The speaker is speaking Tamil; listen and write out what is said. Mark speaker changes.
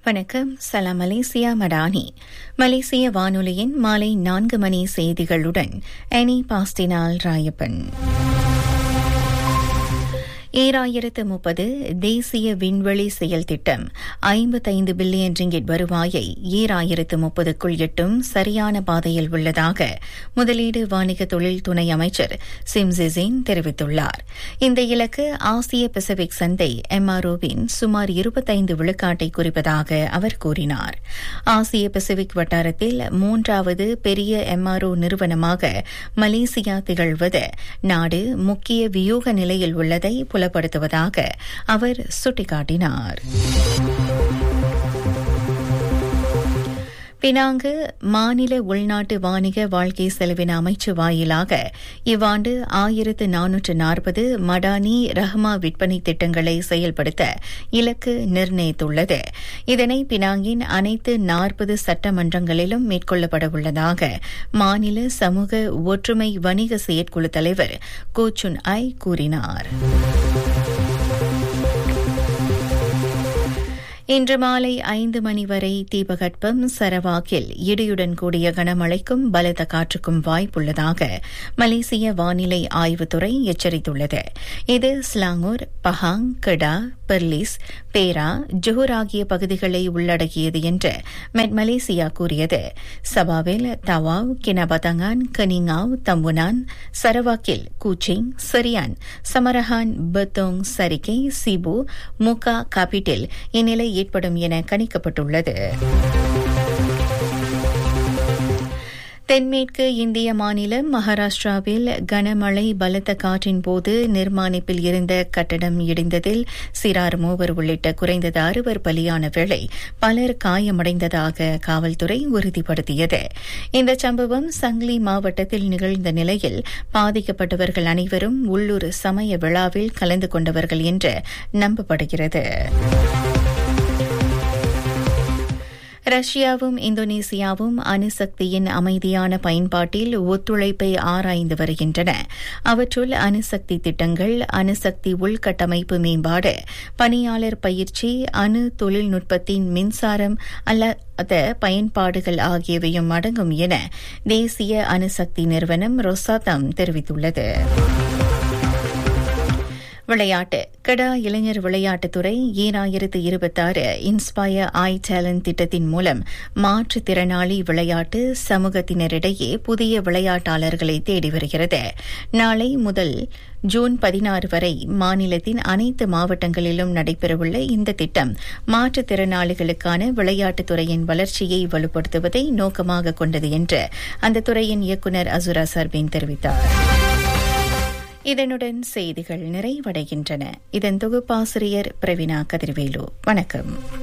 Speaker 1: வணக்கம் சலாம் மலேசியா மடானி மலேசிய வானொலியின் மாலை நான்கு மணி செய்திகளுடன் எனி பாஸ்டினால் ராயப்பன் ஈராயிரத்து முப்பது தேசிய விண்வெளி செயல் திட்டம் ஐம்பத்தைந்து பில்லியன் ரிங்கிட் வருவாயை ஈராயிரத்து முப்பதுக்குள் எட்டும் சரியான பாதையில் உள்ளதாக முதலீடு வாணிக தொழில் துணை அமைச்சர் சிம்ஜிசின் தெரிவித்துள்ளார் இந்த இலக்கு ஆசிய பசிபிக் சந்தை எம்ஆர்ஓவின் சுமார் இருபத்தைந்து விழுக்காட்டை குறிப்பதாக அவர் கூறினார் ஆசிய பசிபிக் வட்டாரத்தில் மூன்றாவது பெரிய எம்ஆர்ஓ நிறுவனமாக மலேசியா திகழ்வது நாடு முக்கிய வியூக நிலையில் உள்ளதை புலப்படுத்துவதாக அவர் சுட்டிக்காட்டினார் பினாங்கு மாநில உள்நாட்டு வாணிக வாழ்க்கை செலவின அமைச்சு வாயிலாக இவ்வாண்டு ஆயிரத்து நானூற்று நாற்பது மடானி ரஹ்மா விற்பனை திட்டங்களை செயல்படுத்த இலக்கு நிர்ணயித்துள்ளது இதனை பினாங்கின் அனைத்து நாற்பது சட்டமன்றங்களிலும் மேற்கொள்ளப்பட உள்ளதாக மாநில சமூக ஒற்றுமை வணிக செயற்குழு தலைவர் கோச்சுன் ஐ கூறினார் இன்று மாலை ஐந்து மணி வரை தீபகற்பம் சரவாக்கில் இடியுடன் கூடிய கனமழைக்கும் பலத்த காற்றுக்கும் வாய்ப்புள்ளதாக மலேசிய வானிலை ஆய்வுத்துறை எச்சரித்துள்ளது இது Selangor Pahang Kedah Perlis Perak Johor ஆகிய பகுதிகளை உள்ளடக்கியது என்று மெட் மலேசியா கூறியது சபாவில் தவாவ் கினபதங்கான் கனிங்காவ் தம்புனான் சரவாக்கில் கூச்சிங் சரியான் சமரஹான் பத்தோங் சரிகை சிபு முகா காபிட்டில் இந்நிலை ஏற்படும் என கணிக்கப்பட்டுள்ளது தென்மேற்கு இந்திய மாநிலம் மகாராஷ்டிராவில் கனமழை பலத்த காற்றின் போது நிர்மாணிப்பில் இருந்த கட்டடம் இடிந்ததில் சிறார் மூவர் உள்ளிட்ட குறைந்தது அறுவர் பலியான வேளை பலர் காயமடைந்ததாக காவல்துறை உறுதிப்படுத்தியது இந்த சம்பவம் சங்லி மாவட்டத்தில் நிகழ்ந்த நிலையில் பாதிக்கப்பட்டவர்கள் அனைவரும் உள்ளூர் சமய விழாவில் கலந்து கொண்டவர்கள் என்று நம்பப்படுகிறது ரஷ்யாவும் இந்தோனேசியாவும் அணுசக்தியின் அமைதியான பயன்பாட்டில் ஒத்துழைப்பை ஆராய்ந்து வருகின்றன அவற்றுள் அணுசக்தி திட்டங்கள் அணுசக்தி உள்கட்டமைப்பு மேம்பாடு பணியாளர் பயிற்சி அணு தொழில்நுட்பத்தின் மின்சாரம் அல்லாத பயன்பாடுகள் ஆகியவையும் அடங்கும் என தேசிய அணுசக்தி நிறுவனம் ரொசாதம் தெரிவித்துள்ளது விளையாட்டு கடா இளைஞர் விளையாட்டுத்துறை ஈராயிரத்து இருபத்தாறு இன்ஸ்பயர் ஐ டேலண்ட் திட்டத்தின் மூலம் மாற்றுத்திறனாளி விளையாட்டு சமூகத்தினரிடையே புதிய விளையாட்டாளர்களை தேடி வருகிறது நாளை முதல் ஜூன் பதினாறு வரை மாநிலத்தின் அனைத்து மாவட்டங்களிலும் நடைபெறவுள்ள இந்த திட்டம் மாற்றுத்திறனாளிகளுக்கான விளையாட்டுத்துறையின் வளர்ச்சியை வலுப்படுத்துவதை நோக்கமாக கொண்டது என்று அந்த துறையின் இயக்குநர் அசுரா சர்பீன் தெரிவித்தார் இதனுடன் செய்திகள் நிறைவடைகின்றன இதன் தொகுப்பாசிரியர் பிரவீனா கதிர்வேலு வணக்கம்